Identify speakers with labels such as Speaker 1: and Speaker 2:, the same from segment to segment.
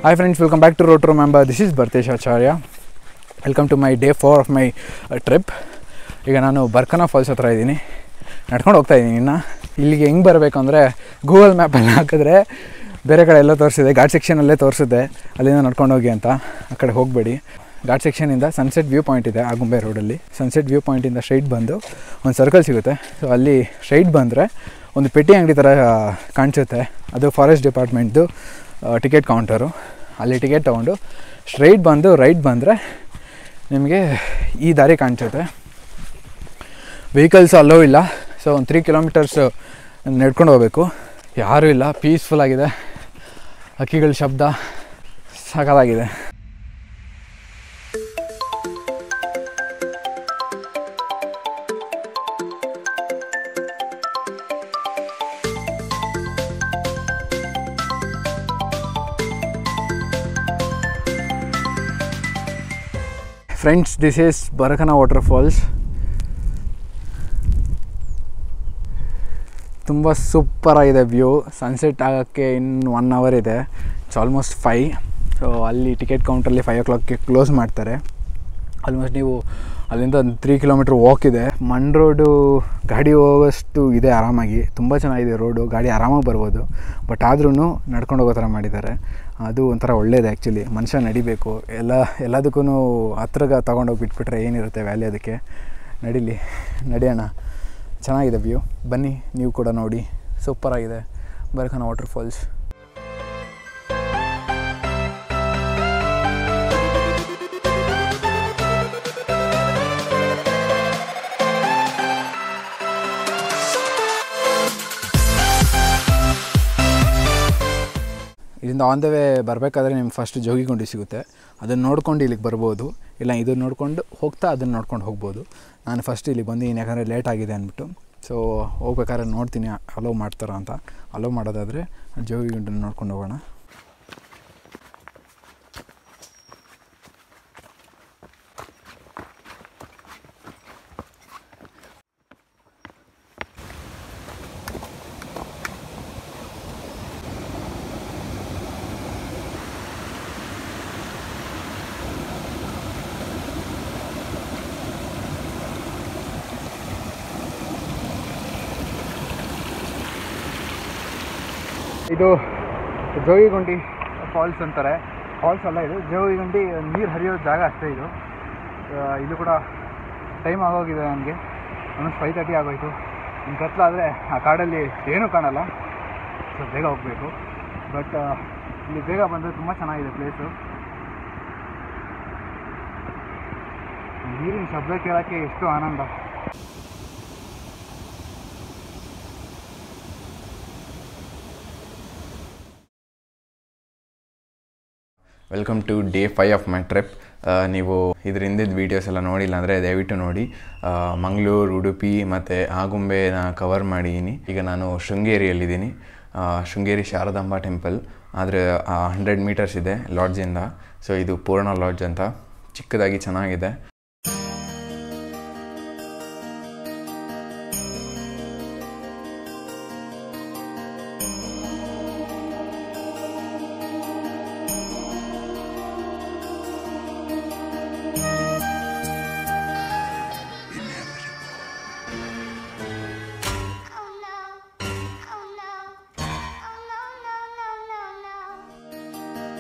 Speaker 1: Hi friends, welcome back to Road to Remember. This is Bhartesh Acharya. Welcome to my day four of my trip ಈಗ ನಾನು ಬರ್ಕನ falls ಹತ್ರ ಇದ್ದೀನಿ ನಡ್ಕೊಂಡು ಹೋಗ್ತಾ ಇದ್ದೀನಿ ಇನ್ನು ಇಲ್ಲಿಗೆ ಹೆಂಗೆ ಬರಬೇಕು ಅಂದರೆ ಗೂಗಲ್ ಮ್ಯಾಪಲ್ಲಿ ಹಾಕಿದ್ರೆ ಬೇರೆ ಕಡೆ ಎಲ್ಲ ತೋರಿಸಿದೆ ಘಾಟ್ ಸೆಕ್ಷನಲ್ಲೇ ತೋರಿಸಿದೆ ಅಲ್ಲಿಂದ ನಡ್ಕೊಂಡು ಹೋಗಿ ಅಂತ ಆ ಕಡೆ ಹೋಗಬೇಡಿ ಘಾಟ್ ಸೆಕ್ಷನಿಂದ ಸನ್ಸೆಟ್ ವ್ಯೂ ಪಾಯಿಂಟ್ ಇದೆ ಆಗುಂಬೆ ರೋಡಲ್ಲಿ ಸನ್ಸೆಟ್ ವ್ಯೂ ಪಾಯಿಂಟಿಂದ ಸ್ಟ್ರೈಟ್ ಬಂದು ಒಂದು ಸರ್ಕಲ್ ಸಿಗುತ್ತೆ ಸೊ ಅಲ್ಲಿ ಸ್ಟ್ರೈಟ್ ಬಂದರೆ ಒಂದು ಪೆಟ್ಟಿ ಅಂಗಡಿ ಥರ ಕಾಣಿಸುತ್ತೆ ಅದು ಫಾರೆಸ್ಟ್ ಡಿಪಾರ್ಟ್ಮೆಂಟ್ದು ಟಿಕೆಟ್ ಕೌಂಟರು ಅಲ್ಲಿ ಟಿಕೆಟ್ ತೊಗೊಂಡು ಸ್ಟ್ರೈಟ್ ಬಂದು ರೈಟ್ ಬಂದರೆ ನಿಮಗೆ ಈ ದಾರಿ ಕಾಣಿಸುತ್ತೆ ವೆಹಿಕಲ್ಸ್ ಅಲ್ಲೋ ಇಲ್ಲ ಸೊ ಒಂದು ತ್ರೀ ಕಿಲೋಮೀಟರ್ಸ್ ನಡ್ಕೊಂಡು ಹೋಗಬೇಕು ಯಾರೂ ಇಲ್ಲ ಪೀಸ್ಫುಲ್ ಆಗಿದೆ ಹಕ್ಕಿಗಳ ಶಬ್ದ ಸಾಕಾಗಿದೆ friends this is Barkana waterfalls ತುಂಬ ಸೂಪರಾಗಿದೆ ವ್ಯೂ ಸನ್ಸೆಟ್ ಆಗೋಕ್ಕೆ ಇನ್ನು ಒನ್ ಅವರ್ ಇದೆ ಇಟ್ಸ್ ಆಲ್ಮೋಸ್ಟ್ ಫೈ ಸೊ ಅಲ್ಲಿ ಟಿಕೆಟ್ ಕೌಂಟ್ರಲ್ಲಿ ಫೈವ್ ಓ ಕ್ಲಾಕ್ಗೆ ಕ್ಲೋಸ್ ಮಾಡ್ತಾರೆ ಆಲ್ಮೋಸ್ಟ್ ನೀವು ಅಲ್ಲಿಂದ ಒಂದು ತ್ರೀ ಕಿಲೋಮೀಟ್ರ್ ವಾಕ್ ಇದೆ ಮಣ್ ರೋಡು ಗಾಡಿ ಹೋಗೋಷ್ಟು ಇದೆ ಆರಾಮಾಗಿ ತುಂಬ ಚೆನ್ನಾಗಿದೆ ರೋಡು ಗಾಡಿ ಆರಾಮಾಗಿ ಬರ್ಬೋದು ಬಟ್ ಆದ್ರೂ ನಡ್ಕೊಂಡು ಹೋಗೋ ಥರ ಮಾಡಿದ್ದಾರೆ ಅದು ಒಂಥರ ಒಳ್ಳೇದು ಆ್ಯಕ್ಚುಲಿ ಮನುಷ್ಯ ನಡಿಬೇಕು ಎಲ್ಲ ಎಲ್ಲದಕ್ಕೂ ಹತ್ರಗೆ ತೊಗೊಂಡೋಗಿ ಬಿಟ್ಬಿಟ್ರೆ ಏನಿರುತ್ತೆ ವ್ಯಾಲಿ ಅದಕ್ಕೆ ನಡೀಲಿ ನಡೆಯೋಣ ಚೆನ್ನಾಗಿದೆ ವ್ಯೂ ಬನ್ನಿ ನೀವು ಕೂಡ ನೋಡಿ ಸೂಪರಾಗಿದೆ ಬರ್ಖಾನ ವಾಟರ್ ಫಾಲ್ಸ್ ಇದರಿಂದ ಆನ್ ದ ವೇ ಬರಬೇಕಾದ್ರೆ ನಿಮ್ಗೆ ಫಸ್ಟ್ ಜೋಗಿಗುಂಡಿ ಸಿಗುತ್ತೆ ಅದನ್ನು ನೋಡ್ಕೊಂಡು ಇಲ್ಲಿಗೆ ಬರ್ಬೋದು ಇಲ್ಲ ಇದನ್ನು ನೋಡ್ಕೊಂಡು ಹೋಗ್ತಾ ಅದನ್ನು ನೋಡ್ಕೊಂಡು ಹೋಗ್ಬೋದು ನಾನು ಫಸ್ಟ್ ಇಲ್ಲಿಗೆ ಬಂದಿದ್ದೀನಿ ಯಾಕಂದರೆ ಲೇಟ್ ಆಗಿದೆ ಅಂದ್ಬಿಟ್ಟು ಸೊ ಹೋಗ್ಬೇಕಾದ್ರೆ ನೋಡ್ತೀನಿ ಅಲೋ ಮಾಡ್ತಾರ ಅಂತ ಅಲೋ ಮಾಡೋದಾದರೆ ಜೋಗಿಗುಂಡನ್ನು ನೋಡ್ಕೊಂಡು ಹೋಗೋಣ ಇದು ಜೋಗಿಗುಂಡಿ ಫಾಲ್ಸ್ ಅಂತಾರೆ ಫಾಲ್ಸ್ ಅಲ್ಲ ಇದು ಜೋಗಿಗುಂಡಿ ನೀರು ಹರಿಯೋ ಜಾಗ ಅಷ್ಟೇ ಇದು ಆ, ಇದು ಕೂಡ ಟೈಮ್ ಆಗೋಗಿದೆ ನನಗೆ ಆಲ್ಮೋಸ್ಟ್ ಫೈವ್ ತರ್ಟಿ ಆಗೋಯ್ತು ಇನ್ನು ಕತ್ಲಾದರೆ ಆ ಕಾಡಲ್ಲಿ ಏನೂ ಕಾಣಲ್ಲ ಸೊ ಬೇಗ ಹೋಗಬೇಕು ಬಟ್ ಇಲ್ಲಿ ಬೇಗ ಬಂದರೆ ತುಂಬ ಚೆನ್ನಾಗಿದೆ ಪ್ಲೇಸು ನೀರಿನ ಶಬ್ದ ಕೇಳೋಕ್ಕೆ ಎಷ್ಟು ಆನಂದ
Speaker 2: welcome to day five of my trip ನೀವು ಇದ್ರ ಹಿಂದಿದ್ದ ವೀಡಿಯೋಸ್ ಎಲ್ಲ ನೋಡಿಲ್ಲ ಅಂದರೆ ದಯವಿಟ್ಟು ನೋಡಿ ಆ, ಮಂಗಳೂರು ಉಡುಪಿ ಮತ್ತು ಆಗುಂಬೆನ ಕವರ್ ಮಾಡಿದ್ದೀನಿ ಈಗ ನಾನು ಶೃಂಗೇರಿಯಲ್ಲಿದ್ದೀನಿ ಆ, ಶೃಂಗೇರಿ ಶಾರದಾಂಬ ಟೆಂಪಲ್ ಆದರೆ ಹಂಡ್ರೆಡ್ ಮೀಟರ್ಸ್ ಇದೆ ಲಾಡ್ಜಿಂದ ಸೊ ಇದು ಪೂರ್ಣ ಲಾಡ್ಜ್ ಅಂತ ಚಿಕ್ಕದಾಗಿ ಚೆನ್ನಾಗಿದೆ
Speaker 3: Oh no. Oh no. Oh no, no, no, no, no.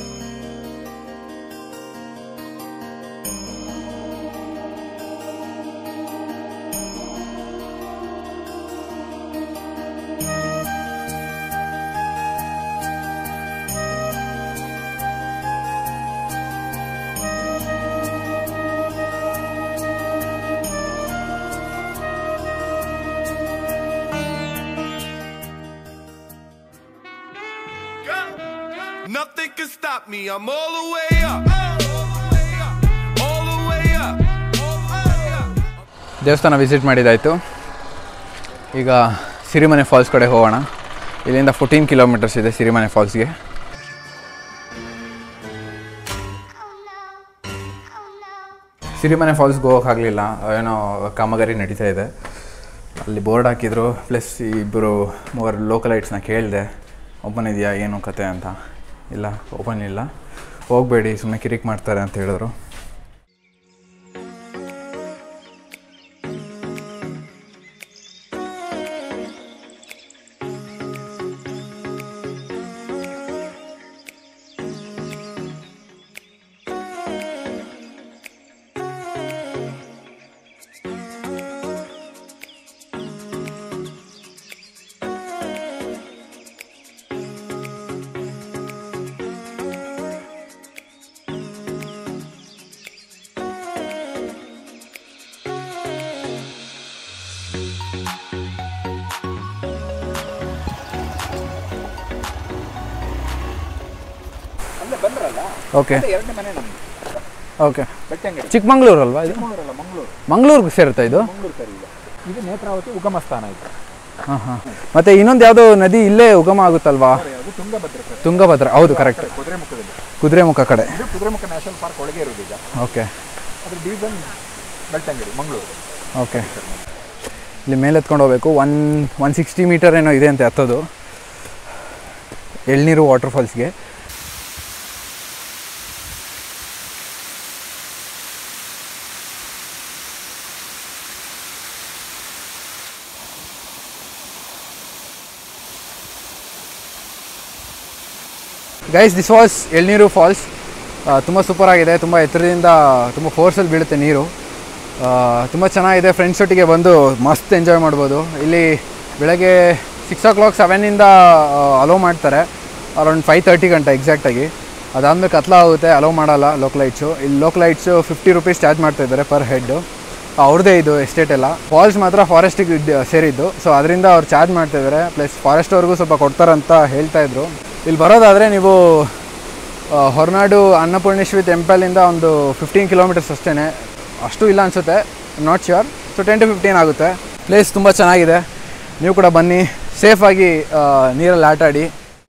Speaker 4: Nothing can stop me. I'm all the way up. All the way up.
Speaker 1: ದೇವಸ್ಥಾನ ವಿಸಿಟ್ ಮಾಡಿದ್ದಾಯಿತು ಈಗ ಸಿರಿಮನೆ ಫಾಲ್ಸ್ ಕಡೆ ಹೋಗೋಣ ಇಲ್ಲಿಂದ ಫೋರ್ಟೀನ್ ಕಿಲೋಮೀಟರ್ಸ್ ಇದೆ Sirimane ಫಾಲ್ಸ್ಗೆ
Speaker 3: Oh no. Oh no.
Speaker 1: Sirimane ಫಾಲ್ಸ್ಗೆ ಹೋಗೋಕ್ಕಾಗಲಿಲ್ಲ ಏನೋ ಕಾಮಗಾರಿ ನಡೀತಾ ಇದೆ ಅಲ್ಲಿ ಬೋರ್ಡ್ ಹಾಕಿದ್ರು ಪ್ಲಸ್ ಇಬ್ಬರು ಮೂವರು ಲೋಕಲೈಟ್ಸ್ನ ಕೇಳಿದೆ ಒಬ್ಬನಿದೆಯಾ ಏನು ಕತೆ ಅಂತ ಇಲ್ಲ ಓಪನ್ ಇಲ್ಲ ಹೋಗಬೇಡಿ ಸುಮ್ಮನೆ ಕಿರಿಕ್ ಮಾಡ್ತಾರೆ ಅಂತ ಹೇಳಿದ್ರು
Speaker 5: ಅಲ್ಲೇ ಬಂದ್ರಲ್ಲ
Speaker 1: ಓಕೆ
Speaker 5: ಅದೇ ಎರಡನೇ ಮನೆ ನಮ್ದು
Speaker 1: ಓಕೆ
Speaker 5: ಬೆಟ್ಟಂಗಡಿ
Speaker 1: ಚಿಕ್ಕಮಂಗ್ಳೂರು ಅಲ್ವಾ ಇದು
Speaker 5: ಚಿಕ್ಕಮಗಳೂರಲ್ಲ ಮಂಗಳೂರು
Speaker 1: ಮಂಗಳೂರಿಗೆ ಸೇರುತ್ತಾ ಇದು
Speaker 5: ಮಂಗಳೂರು ಸರಿ ಇದು ಇದು ನೇತ್ರಾವತಿ ಉಗಮ ಸ್ಥಾನ ಇದು
Speaker 1: ಹಾಂ ಹಾಂ ಮತ್ತು ಇನ್ನೊಂದು ಯಾವುದೋ ನದಿ ಇಲ್ಲೇ ಉಗಮ ಆಗುತ್ತಲ್ವಾ
Speaker 5: ಅದು ತುಂಗಭದ್ರ ಸರ್
Speaker 1: ತುಂಗಭದ್ರ ಹೌದು ಕರೆಕ್ಟ್
Speaker 5: ಕುದುರೆಮುಖದಲ್ಲಿ
Speaker 1: ಕುದುರೆಮುಖ ಕಡೆ
Speaker 5: ಇದು ಕುದುರೆಮುಖ ನ್ಯಾಷನಲ್ ಪಾರ್ಕ್ ಒಳಗೆ ಇರೋದು ಈಗ
Speaker 1: ಓಕೆ
Speaker 5: ಅದ್ರ ಡಿವಿಷನ್ ಬೆಳ್ತಂಗಡಿ ಮಂಗಳೂರು
Speaker 1: ಓಕೆ ಇಲ್ಲಿ ಮೇಲೆ ಎತ್ಕೊಂಡು ಹೋಗ್ಬೇಕು ಒನ್ ಒನ್ ಸಿಕ್ಸ್ಟಿ ಮೀಟರ್ ಏನೋ ಇದೆ ಅಂತೆ ಹತ್ತೋದು ಎಳ್ನೀರು ವಾಟರ್ ಫಾಲ್ಸ್ಗೆ guys this was Elneeru falls ತುಂಬ ಸೂಪರ್ ಆಗಿದೆ ತುಂಬ ಎತ್ತರದಿಂದ ತುಂಬ ಫೋರ್ಸಲ್ಲಿ ಬೀಳುತ್ತೆ ನೀರು ತುಂಬ ಚೆನ್ನಾಗಿದೆ ಫ್ರೆಂಡ್ಸ್ ಒಟ್ಟಿಗೆ ಬಂದು ಮಸ್ತ್ ಎಂಜಾಯ್ ಮಾಡ್ಬೋದು ಇಲ್ಲಿ ಬೆಳಗ್ಗೆ ಸಿಕ್ಸ್ ಓ ಕ್ಲಾಕ್ ಸೆವೆನಿಂದ ಅಲೋ ಮಾಡ್ತಾರೆ ಅರೌಂಡ್ ಫೈವ್ ತರ್ಟಿ ಗಂಟೆ ಎಕ್ಸಾಕ್ಟಾಗಿ ಅದಾದಮೇಲೆ ಕತ್ಲ ಆಗುತ್ತೆ ಅಲೋ ಮಾಡಲ್ಲ ಲೋಕ್ ಲೈಟ್ಸು ಇಲ್ಲಿ lock lights fifty rupees charge ಮಾಡ್ತಾ ಇದ್ದಾರೆ ಪರ್ ಹೆಡ್ಡು ಅವ್ರದ್ದೇ ಇದು ಎಸ್ಟೇಟ್ ಎಲ್ಲ ಫಾಲ್ಸ್ ಮಾತ್ರ ಫಾರೆಸ್ಟಿಗೆ ಸೇರಿದ್ದು ಸೊ ಅದರಿಂದ ಅವ್ರು ಚಾರ್ಜ್ ಮಾಡ್ತಾ ಇದ್ದಾರೆ ಪ್ಲಸ್ ಫಾರೆಸ್ಟ್ ಅವ್ರಿಗೂ ಸ್ವಲ್ಪ ಕೊಡ್ತಾರಂತ ಹೇಳ್ತಾ ಇದ್ರು ಇಲ್ಲಿ ಬರೋದಾದರೆ ನೀವು ಆ, ಹೊರನಾಡು ಅನ್ನಪೂರ್ಣೇಶ್ವರಿ ಟೆಂಪಲಿಂದ ಒಂದು ಫಿಫ್ಟೀನ್ ಕಿಲೋಮೀಟರ್ಸ್ ಅಷ್ಟೇ ಅಷ್ಟು ಇಲ್ಲ ಅನಿಸುತ್ತೆ not sure so ten to fifteen ಆಗುತ್ತೆ ಪ್ಲೇಸ್ ತುಂಬ ಚೆನ್ನಾಗಿದೆ ನೀವು ಕೂಡ ಬನ್ನಿ ಸೇಫಾಗಿ ನೀರಲ್ಲಿ ಆಟ ಆಡಿ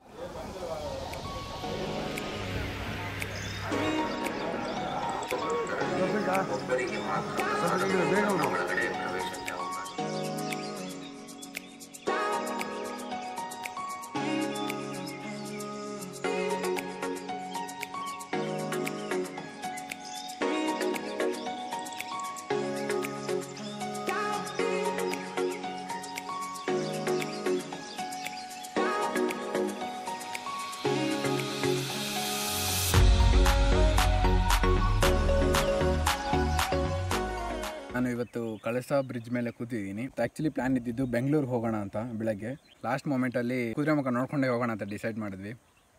Speaker 1: ನಾನು ಇವತ್ತು ಕಳಸ ಬ್ರಿಡ್ಜ್ ಮೇಲೆ ಕೂತಿದ್ದೀನಿ ಆ್ಯಕ್ಚುಲಿ ಪ್ಲಾನ್ ಇದ್ದಿದ್ದು ಬೆಂಗಳೂರಿಗೆ ಹೋಗೋಣ ಅಂತ ಬೆಳಗ್ಗೆ ಲಾಸ್ಟ್ ಮೂಮೆಂಟಲ್ಲಿ ಕುದುರೆಮುಖ ನೋಡ್ಕೊಂಡೇ ಹೋಗೋಣ ಅಂತ ಡಿಸೈಡ್ ಮಾಡಿದ್ವಿ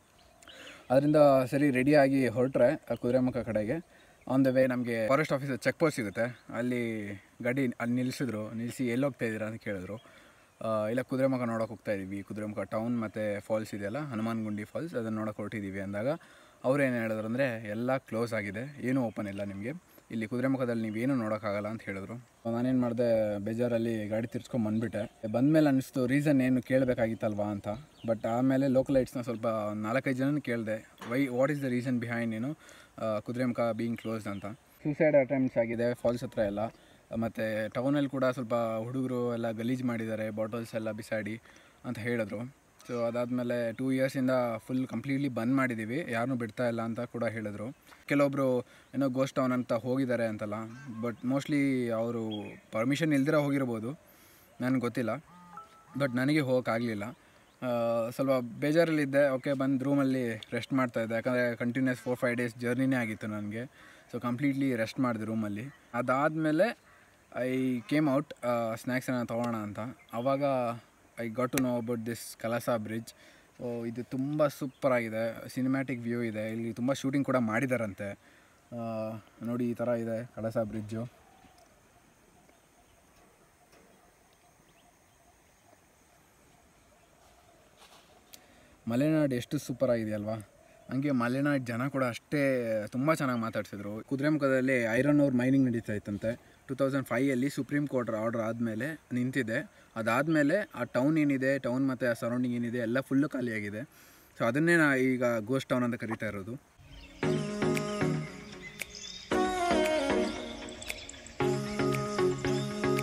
Speaker 1: ಅದರಿಂದ ಸರಿ ರೆಡಿಯಾಗಿ ಹೊರಟ್ರೆ ಕುದುರೆಮುಖ ಕಡೆಗೆ ಆನ್ ದ ವೇ ನಮಗೆ ಫಾರೆಸ್ಟ್ ಆಫೀಸ್ ಚೆಕ್ ಪೋಸ್ಟ್ ಸಿಗುತ್ತೆ ಅಲ್ಲಿ ಗಾಡಿ ಅಲ್ಲಿ ನಿಲ್ಲಿಸಿದ್ರು ನಿಲ್ಲಿಸಿ ಎಲ್ಲಿ ಹೋಗ್ತಾ ಇದ್ದೀರಾ ಅಂತ ಕೇಳಿದ್ರು ಆ, ಇಲ್ಲ ಕುದುರೆಮುಖ ನೋಡೋಕೆ ಹೋಗ್ತಾ ಇದ್ದೀವಿ ಕುದುರೆಮುಖ ಟೌನ್ ಮತ್ತು ಫಾಲ್ಸ್ ಇದೆಯಲ್ಲ ಹನುಮಾನ್ಗುಂಡಿ ಫಾಲ್ಸ್ ಅದನ್ನು ನೋಡೋಕೆ ಹೊರಟಿದ್ದೀವಿ ಅಂದಾಗ ಅವ್ರು ಏನು ಹೇಳಿದ್ರು ಅಂದರೆ ಎಲ್ಲ ಕ್ಲೋಸ್ ಆಗಿದೆ ಏನೂ ಓಪನ್ ಇಲ್ಲ ನಿಮಗೆ ಇಲ್ಲಿ ಕುದುರೆಮುಖದಲ್ಲಿ ನೀವೇನು ನೋಡೋಕ್ಕಾಗಲ್ಲ ಅಂತ ಹೇಳಿದ್ರು ನಾನೇನು ಮಾಡಿದೆ ಬೇಜಾರಲ್ಲಿ ಗಾಡಿ ತಿರ್ಸ್ಕೊಂಡು ಬಂದುಬಿಟ್ಟೆ ಬಂದಮೇಲೆ ಅನ್ನಿಸ್ತು ರೀಸನ್ ಏನು ಕೇಳಬೇಕಾಗಿತ್ತಲ್ವಾ ಅಂತ ಬಟ್ ಆಮೇಲೆ ಲೋಕಲ್ ಲೈಟ್ಸ್ನ ಸ್ವಲ್ಪ ಒಂದ್ ನಾಲ್ಕೈದು ಜನ ಕೇಳಿದೆ why what is the reason behind ಏನು ಆ, ಕುದುರೆಮುಖ ಬೀಯಿಂಗ್ ಕ್ಲೋಸ್ಡ್ ಅಂತ ಸೂಸೈಡ್ ಅಟೆಂಪ್ಟ್ಸ್ ಆಗಿದೆ ಫಾಲ್ಸ್ ಹತ್ರ ಎಲ್ಲ ಮತ್ತು ಟೌನಲ್ಲಿ ಕೂಡ ಸ್ವಲ್ಪ ಹುಡುಗರು ಎಲ್ಲ ಗಲೀಜು ಮಾಡಿದ್ದಾರೆ ಬಾಟಲ್ಸ್ ಎಲ್ಲ ಬಿಸಾಡಿ ಅಂತ ಹೇಳಿದ್ರು ಸೊ ಅದಾದಮೇಲೆ ಟೂ ಇಯರ್ಸಿಂದ ಫುಲ್ ಕಂಪ್ಲೀಟ್ಲಿ ಬಂದ್ ಮಾಡಿದ್ದೀವಿ ಯಾರನ್ನೂ ಬಿಡ್ತಾ ಇಲ್ಲ ಅಂತ ಕೂಡ ಹೇಳಿದ್ರು ಕೆಲವೊಬ್ಬರು ಏನೋ ಗೋಸ್ಟ್ ಟೌನ್ ಅಂತ ಹೋಗಿದ್ದಾರೆ ಅಂತಲ್ಲ ಬಟ್ ಮೋಸ್ಟ್ಲಿ ಅವರು ಪರ್ಮಿಷನ್ ಇಲ್ದಿರ ಹೋಗಿರ್ಬೋದು ನನಗೆ ಗೊತ್ತಿಲ್ಲ ಬಟ್ ನನಗೆ ಹೋಗೋಕ್ಕಾಗಲಿಲ್ಲ ಸ್ವಲ್ಪ ಬೇಜಾರಲ್ಲಿದ್ದೆ ಓಕೆ ಬಂದು ರೂಮಲ್ಲಿ ರೆಸ್ಟ್ ಮಾಡ್ತಾ ಇದ್ದೆ ಯಾಕಂದರೆ ಕಂಟಿನ್ಯೂಸ್ ಫೋರ್ ಫೈವ್ ಡೇಸ್ ಜರ್ನಿನೇ ಆಗಿತ್ತು ನನಗೆ ಸೊ ಕಂಪ್ಲೀಟ್ಲಿ ರೆಸ್ಟ್ ಮಾಡಿದೆ ರೂಮಲ್ಲಿ ಅದಾದಮೇಲೆ ಐ ಕೇಮ್ ಔಟ್ ಸ್ನ್ಯಾಕ್ಸನ್ನು ತೊಗೊಳ್ಳೋಣ ಅಂತ ಆವಾಗ I got to know about this Kalasa bridge so ಇದು ತುಂಬ ಸೂಪರ್ ಆಗಿದೆ ಸಿನಿಮ್ಯಾಟಿಕ್ ವ್ಯೂ ಇದೆ ಇಲ್ಲಿ ತುಂಬ ಶೂಟಿಂಗ್ ಕೂಡ ಮಾಡಿದಾರಂತೆ ಆ, ನೋಡಿ ಈ ಥರ ಇದೆ ಕಳಸಾ ಬ್ರಿಡ್ಜು ಮಲೆನಾಡು ಎಷ್ಟು ಸೂಪರ್ ಆಗಿದೆಯಲ್ವಾ ಹಂಗೆ ಮಲೆನಾಡು ಜನ ಕೂಡ ಅಷ್ಟೇ ತುಂಬ ಚೆನ್ನಾಗಿ ಮಾತಾಡ್ಸಿದ್ರು ಕುದುರೆಮುಖದಲ್ಲಿ ಐರನ್ ಅವ್ರ ಮೈನಿಂಗ್ ನಡೀತಾ ಇತ್ತಂತೆ ಟೂ ತೌಸಂಡ್ ಫೈಯಲ್ಲಿ ಸುಪ್ರೀಂ ಕೋರ್ಟ್ ಆರ್ಡರ್ ಆದಮೇಲೆ ನಿಂತಿದೆ ಅದಾದಮೇಲೆ ಆ ಟೌನ್ ಏನಿದೆ ಟೌನ್ ಮತ್ತು ಆ ಸರೌಂಡಿಂಗ್ ಏನಿದೆ ಎಲ್ಲ ಫುಲ್ಲು ಖಾಲಿಯಾಗಿದೆ ಸೊ ಅದನ್ನೇ ನಾ ಈಗ ಗೋಸ್ಟ್ ಟೌನ್ ಅಂತ ಕರಿತಾ ಇರೋದು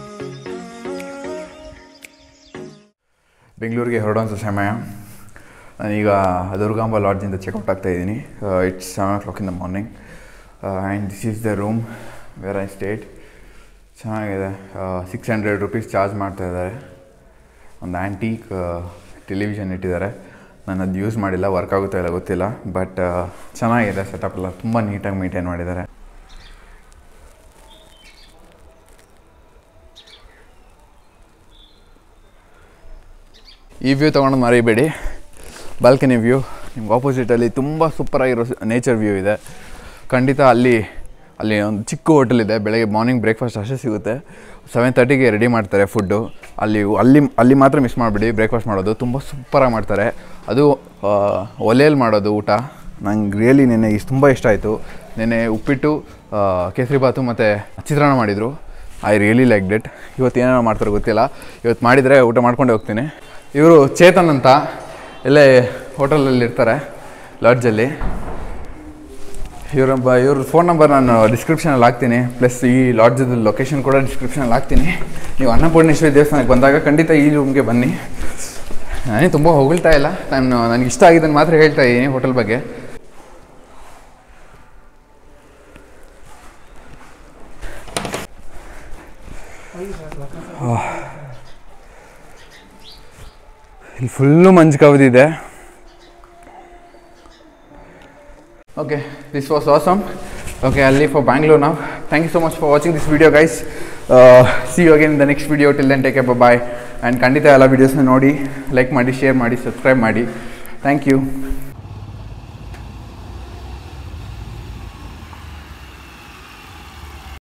Speaker 1: ಬೆಂಗಳೂರಿಗೆ ಹೊರಡುವಂಥ ಸಮಯ
Speaker 2: ನಾನೀಗ ದುರ್ಗಾಂಬ ಲಾಡ್ಜಿಂದ ಚೆಕ್ಔಟ್ ಆಗ್ತಾ ಇದ್ದೀನಿ it's seven o'clock in the morning and this is the room where I stayed ಚೆನ್ನಾಗಿದೆ ಸಿಕ್ಸ್ ಹಂಡ್ರೆಡ್ ರುಪೀಸ್ ಚಾರ್ಜ್ ಮಾಡ್ತಾ ಇದ್ದಾರೆ ಒಂದು ಆ್ಯಂಟೀಕ್ ಟೆಲಿವಿಷನ್ ಇಟ್ಟಿದ್ದಾರೆ ನಾನು ಅದು ಯೂಸ್ ಮಾಡಿಲ್ಲ ವರ್ಕ್ ಆಗುತ್ತಾ ಇಲ್ಲ ಗೊತ್ತಿಲ್ಲ ಬಟ್ ಚೆನ್ನಾಗಿದೆ ಸೆಟಪ್ ಎಲ್ಲ ತುಂಬ ನೀಟಾಗಿ ಮೇಂಟೈನ್ ಮಾಡಿದ್ದಾರೆ ಈ ವ್ಯೂ ತೊಗೊಂಡು ಮರಿಬೇಡಿ ಬಾಲ್ಕನಿ ವ್ಯೂ ನಿಮ್ಗೆ ಆಪೋಸಿಟಲ್ಲಿ ತುಂಬ ಸೂಪರಾಗಿರೋ ನೇಚರ್ ವ್ಯೂ ಇದೆ ಖಂಡಿತ ಅಲ್ಲಿ ಅಲ್ಲಿ ಒಂದು ಚಿಕ್ಕ ಹೋಟೆಲ್ ಇದೆ ಬೆಳಗ್ಗೆ ಮಾರ್ನಿಂಗ್ ಬ್ರೇಕ್ಫಾಸ್ಟ್ ಅಷ್ಟೇ ಸಿಗುತ್ತೆ ಸೆವೆನ್ ತರ್ಟಿಗೆ ರೆಡಿ ಮಾಡ್ತಾರೆ ಫುಡ್ಡು ಅಲ್ಲಿ ಅಲ್ಲಿ ಅಲ್ಲಿ ಮಾತ್ರ ಮಿಸ್ ಮಾಡಿಬಿಡಿ ಬ್ರೇಕ್ಫಾಸ್ಟ್ ಮಾಡೋದು ತುಂಬ ಸೂಪರಾಗಿ ಮಾಡ್ತಾರೆ ಅದು ಆ, ಒಲೆಯಲ್ಲಿ ಮಾಡೋದು ಊಟ ನಂಗೆ ರಿಯಲಿ ನೆನ್ನೆ ಇಷ್ಟು ತುಂಬ ಇಷ್ಟ ಆಯಿತು ನೆನ್ನೆ ಉಪ್ಪಿಟ್ಟು ಆ, ಕೇಸರಿಬಾತು ಮತ್ತು ಚಿತ್ರಾನ್ನ ಮಾಡಿದರು ಐ ರಿಯಲಿ ಲೈಕ್ ಡೆಟ್ ಇವತ್ತು ಏನೇನೋ ಮಾಡ್ತಾರೆ ಗೊತ್ತಿಲ್ಲ ಇವತ್ತು ಮಾಡಿದರೆ ಊಟ ಮಾಡ್ಕೊಂಡೇ ಹೋಗ್ತೀನಿ ಇವರು ಚೇತನ್ ಅಂತ ಇಲ್ಲೇ ಹೋಟೆಲಲ್ಲಿ ಇರ್ತಾರೆ ಲಾಡ್ಜಲ್ಲಿ ಇವರ ಬ ಇವ್ರ ಫೋನ್ ನಂಬರ್ ನಾನು ಡಿಸ್ಕ್ರಿಪ್ಷನಲ್ಲಿ ಹಾಕ್ತೀನಿ ಪ್ಲಸ್ ಈ ಲಾಡ್ಜದ ಲೊಕೇಶನ್ ಕೂಡ ಡಿಸ್ಕ್ರಿಪ್ಷನಲ್ಲಿ ಹಾಕ್ತೀನಿ ನೀವು ಅನ್ನಪೂರ್ಣೇಶ್ವರಿ ದೇವಸ್ಥಾನಕ್ಕೆ ಬಂದಾಗ ಖಂಡಿತ ಈ ರೂಮ್ಗೆ ಬನ್ನಿ ನಾನೇ ತುಂಬ ಹೊಗಳ್ತಾ ಇಲ್ಲ ನಾನು ನನಗೆ ಇಷ್ಟ ಆಗಿದ್ದನ್ನು ಮಾತ್ರ ಹೇಳ್ತಾ ಇದ್ದೀನಿ ಹೋಟೆಲ್ ಬಗ್ಗೆ ಇಲ್ಲಿ ಫುಲ್ಲು ಮಂಜು ಕವಿದಿದೆ Okay, this was awesome. Okay, I'll leave for Bangalore now. Thank you so much for watching this video, guys. Uh, see you again in the next video. Till then, take care, bye bye. And ಖಂಡಿತ ಎಲ್ಲ ವೀಡಿಯೋಸ್ನ ನೋಡಿ like ಮಾಡಿ share ಮಾಡಿ subscribe ಮಾಡಿ thank you